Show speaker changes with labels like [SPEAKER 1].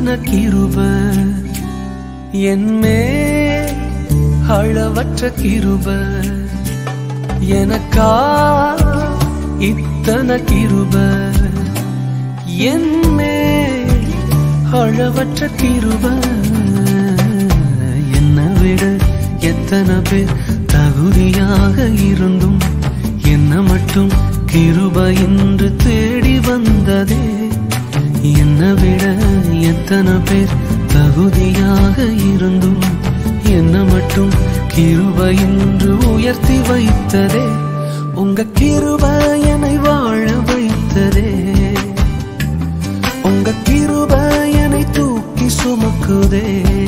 [SPEAKER 1] இத்தனை கிருப என்மே அளவற்ற கிருப எனக்கா இத்தனை கிருப என்மே அளவற்ற கிருப என்னை விட எத்தனை பேர் தகுதியாக இருந்தும் என்ன மட்டும் கிருப என்று தேடி வந்ததே என்னை விட எத்தனை பேர் தகுதியாக இருந்தும் என்ன மட்டும் கிருப என்று உயர்த்தி வைத்ததே உங்க கிருப என்னை வாழ வைத்ததே உங்க கிருப என்னை தூக்கி சுமக்குதே